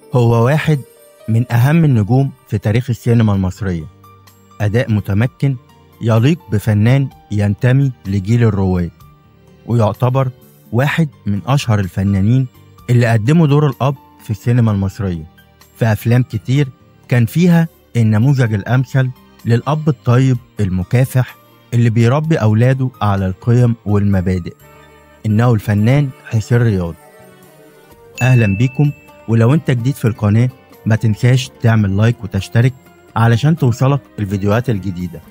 هو واحد من أهم النجوم في تاريخ السينما المصرية أداء متمكن يليق بفنان ينتمي لجيل الرواد ويعتبر واحد من أشهر الفنانين اللي قدموا دور الأب في السينما المصرية في أفلام كتير كان فيها النموذج الأمثل للأب الطيب المكافح اللي بيربي أولاده على القيم والمبادئ إنه الفنان حسين رياض أهلا بيكم ولو أنت جديد في القناة ما تنساش تعمل لايك وتشترك علشان توصلك الفيديوهات الجديدة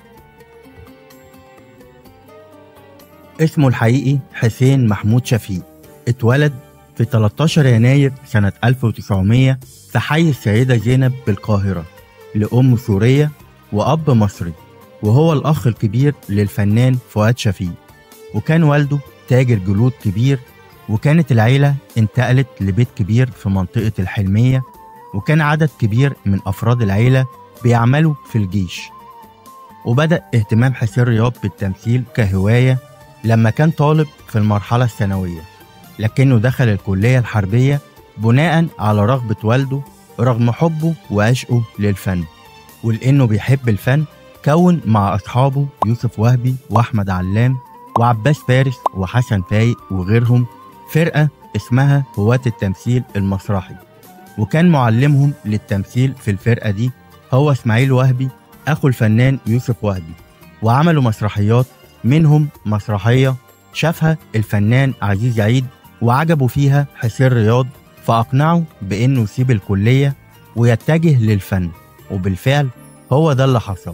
اسمه الحقيقي حسين محمود شفيق اتولد في 13 يناير سنة 1900 في حي السيدة زينب بالقاهرة لأم سورية وأب مصري وهو الأخ الكبير للفنان فؤاد شفيق وكان والده تاجر جلود كبير وكانت العيلة انتقلت لبيت كبير في منطقة الحلمية وكان عدد كبير من أفراد العيلة بيعملوا في الجيش وبدأ اهتمام حسين رياض بالتمثيل كهواية لما كان طالب في المرحلة الثانوية لكنه دخل الكلية الحربية بناء على رغبة والده رغم حبه وعشقه للفن ولأنه بيحب الفن كون مع أصحابه يوسف وهبي وأحمد علام وعباس فارس وحسن فايق وغيرهم فرقة اسمها هواة التمثيل المسرحي وكان معلمهم للتمثيل في الفرقة دي هو اسماعيل وهبي أخو الفنان يوسف وهبي وعملوا مسرحيات منهم مسرحية شافها الفنان عزيز عيد وعجبوا فيها حسين رياض فأقنعه بإنه يسيب الكلية ويتجه للفن وبالفعل هو ده اللي حصل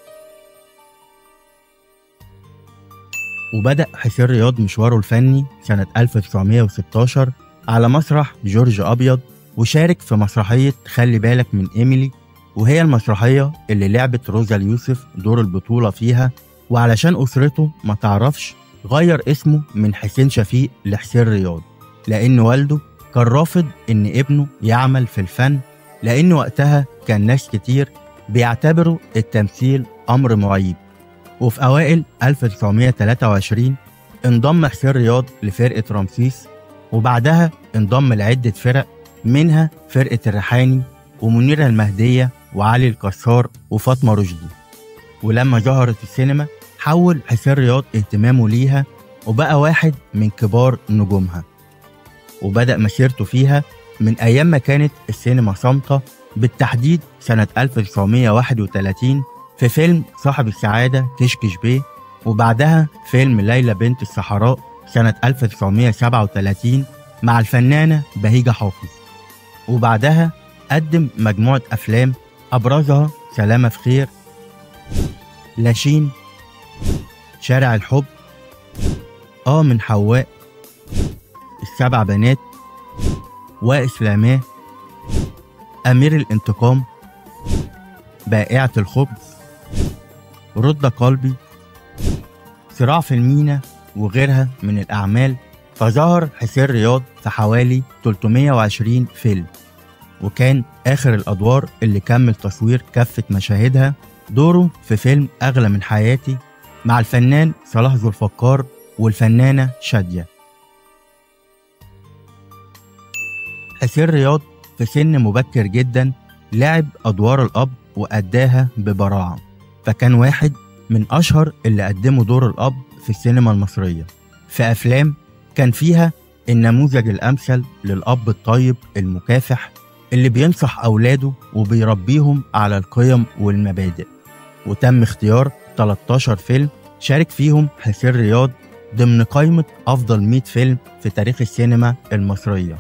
وبدأ حسين رياض مشواره الفني سنة 1916 على مسرح جورج أبيض وشارك في مسرحية خلي بالك من إيميلي وهي المسرحية اللي لعبت روزا اليوسف دور البطولة فيها وعلشان أسرته ما تعرفش غير اسمه من حسين شفيق لحسين رياض لأن والده كان رافض إن ابنه يعمل في الفن لأن وقتها كان ناس كتير بيعتبروا التمثيل أمر معيب وفي أوائل 1923 انضم حسين رياض لفرقة رمسيس وبعدها انضم لعدة فرق منها فرقة الريحاني ومنيرة المهدية وعلي الكسار وفاطمة رشدي ولما ظهرت السينما حول حسين رياض اهتمامه ليها وبقى واحد من كبار نجومها وبدأ مسيرته فيها من أيام ما كانت السينما صامتة بالتحديد سنة 1931 في فيلم صاحب السعادة كشكش بيه وبعدها فيلم ليلى بنت الصحراء سنة 1937 مع الفنانة بهيجة حافظ وبعدها قدم مجموعة أفلام أبرزها سلامة في خير لاشين شارع الحب آه من حواء السبع بنات وإسلاماه أمير الانتقام بائعة الخبز رد قلبي صراع في المينا وغيرها من الأعمال فظهر حسين رياض في حوالي 320 فيلم وكان آخر الأدوار اللي كمل تصوير كافة مشاهدها دوره في فيلم أغلى من حياتي مع الفنان صلاح ذو الفقار والفنانة شادية حسين رياض في سن مبكر جدا لعب أدوار الأب وأداها ببراعة فكان واحد من أشهر اللي قدموا دور الأب في السينما المصرية في أفلام كان فيها النموذج الأمثل للأب الطيب المكافح اللي بينصح أولاده وبيربيهم على القيم والمبادئ وتم اختيار 13 فيلم شارك فيهم حسين رياض ضمن قائمة أفضل 100 فيلم في تاريخ السينما المصرية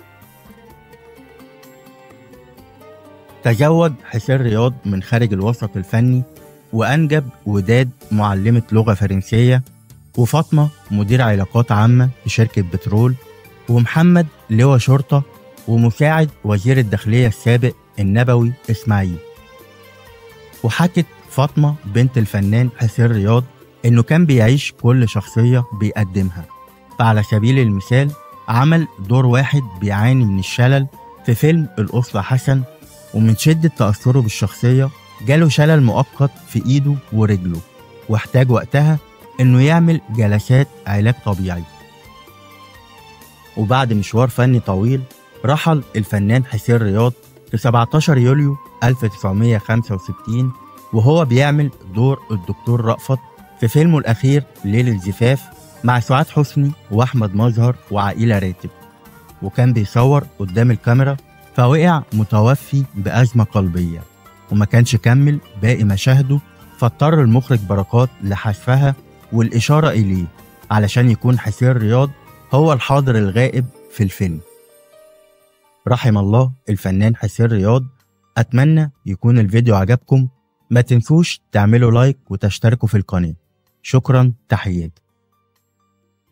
تزوج حسين رياض من خارج الوسط الفني وأنجب وداد معلمة لغة فرنسية وفاطمة مدير علاقات عامة في شركة بترول ومحمد لواء شرطة ومساعد وزير الداخلية السابق النبوي إسماعيل وحكت فاطمة بنت الفنان حسين رياض إنه كان بيعيش كل شخصية بيقدمها فعلى سبيل المثال عمل دور واحد بيعاني من الشلل في فيلم الأسرة حسن ومن شدة تأثره بالشخصية جاله شلل مؤقت في إيده ورجله واحتاج وقتها إنه يعمل جلسات علاج طبيعي وبعد مشوار فني طويل رحل الفنان حسين رياض في 17 يوليو 1965 وهو بيعمل دور الدكتور رأفت في فيلمه الأخير ليل الزفاف مع سعاد حسني وأحمد مظهر وعائلة راتب وكان بيصور قدام الكاميرا فوقع متوفي بأزمة قلبية وما كانش كمل باقي مشاهده فاضطر المخرج بركات لحذفها والإشارة إليه علشان يكون حسين رياض هو الحاضر الغائب في الفيلم رحم الله الفنان حسين رياض أتمنى يكون الفيديو عجبكم ما تنسوش تعملوا لايك وتشتركوا في القناة شكرا تحياتي